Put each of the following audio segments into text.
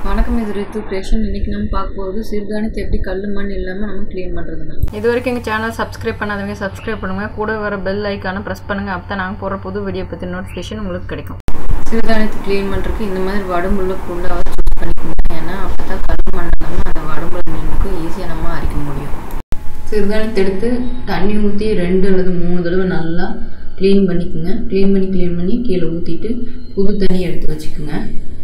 வணக்கம் இது ரித்து கிரியேஷன் இன்னைக்கு நம்ம பார்க்க போகிறது சிறுதானியத்தை எப்படி கல் மண் இல்லாமல் நம்ம க்ளீன் பண்ணுறதுன்னு இது வரைக்கும் எங்கள் சேனல் சப்ஸ்கிரைப் பண்ணாதவங்க சப்ஸ்கிரைப் பண்ணுங்கள் கூட வர பெல் ஐக்கானை ப்ரெஸ் பண்ணுங்கள் அப்போ தான் நாங்கள் போடுற புது வீடியோ பற்றி நோட்டிஃபிகேஷன் உங்களுக்கு கிடைக்கும் சிறுதானியத்தை க்ளீன் பண்ணுறதுக்கு இந்த மாதிரி வடும்புள்ள புல்லாக சூஸ் பண்ணிக்கோங்க ஏன்னா அப்போ தான் கல் மண் இல்லாமல் அந்த வடும்புல மீனுக்கு ஈஸியாக நம்ம அரைக்க முடியும் சிறுதானியத்தை எடுத்து தண்ணி ஊற்றி ரெண்டு அல்லது மூணு தடவை நல்லா க்ளீன் பண்ணிக்கோங்க க்ளீன் பண்ணி க்ளீன் பண்ணி கீழே ஊற்றிட்டு புது தண்ணி எடுத்து வச்சுக்கோங்க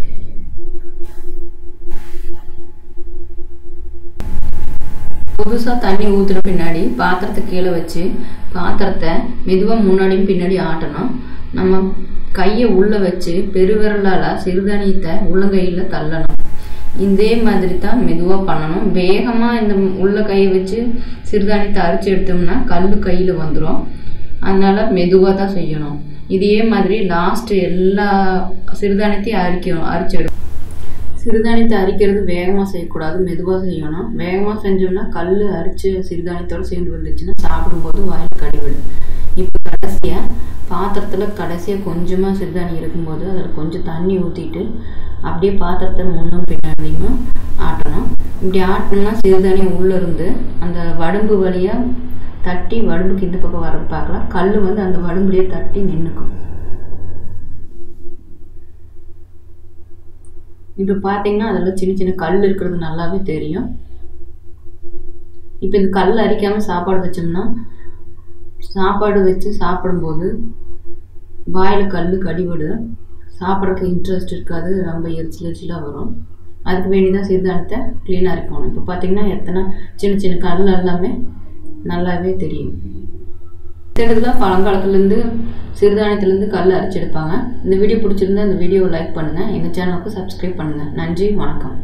புதுசாக தண்ணி ஊற்றின பின்னாடி பாத்திரத்தை கீழே வச்சு பாத்திரத்தை மெதுவாக முன்னாடியும் பின்னாடி ஆட்டணும் நம்ம கையை உள்ளே வச்சு பெருவிரலால் சிறுதானியத்தை உள்ளங்கையில் தள்ளணும் இதே மாதிரி தான் மெதுவாக பண்ணணும் வேகமாக இந்த உள்ள கையை வச்சு சிறுதானியத்தை அரிச்சு எடுத்தோம்னா கல் கையில் வந்துடும் அதனால் மெதுவாக தான் செய்யணும் இதே மாதிரி லாஸ்ட்டு எல்லா சிறுதானியத்தையும் அரிக்கணும் அரிச்சு எடு சிறுதானியத்தை அரிக்கிறது வேகமாக செய்யக்கூடாது மெதுவாக செய்யணும் வேகமாக செஞ்சோம்னா கல் அரிச்சு சிறுதானியத்தோடு சேர்ந்து வந்துச்சுன்னா சாப்பிடும்போது வாயில் கடிவிடும் இப்போ கடைசியாக பாத்திரத்தில் கடைசியாக கொஞ்சமாக சிறுதானியம் இருக்கும்போது அதில் கொஞ்சம் தண்ணி ஊற்றிட்டு அப்படியே பாத்திரத்தை முன்னும் பின்னாடியும் ஆட்டணும் இப்படி ஆட்டினோம்னா சிறுதானியம் உள்ளே இருந்து அந்த வடும்பு வழியாக தட்டி வடும்புக்கு இந்த பக்கம் வர பார்க்கலாம் கல் வந்து அந்த வடும்புலேயே தட்டி நின்றுக்கும் இப்போ பார்த்தீங்கன்னா அதில் சின்ன சின்ன கல் இருக்கிறது நல்லாவே தெரியும் இப்போ இந்த கல் அரிக்காமல் சாப்பாடு வச்சோம்னா சாப்பாடு வச்சு சாப்பிடும்போது வாயில் கல் கடிபடு சாப்பிட்றதுக்கு இன்ட்ரெஸ்ட் இருக்காது ரொம்ப எரிச்சல் எரிச்சலாக வரும் அதுக்கு வேண்டி தான் சிறுதானியத்தை க்ளீனாக இருக்கணும் இப்போ பார்த்தீங்கன்னா எத்தனை சின்ன சின்ன கல் எல்லாமே நல்லாவே தெரியும் இடத்துல பழங்காலத்துலேருந்து சிறுதானியத்துலேருந்து கல் அரைச்சி எடுப்பாங்க இந்த வீடியோ பிடிச்சிருந்தா இந்த வீடியோவை லைக் பண்ணுங்கள் எங்கள் சேனலுக்கு சப்ஸ்கிரைப் பண்ணுங்கள் நன்றி வணக்கம்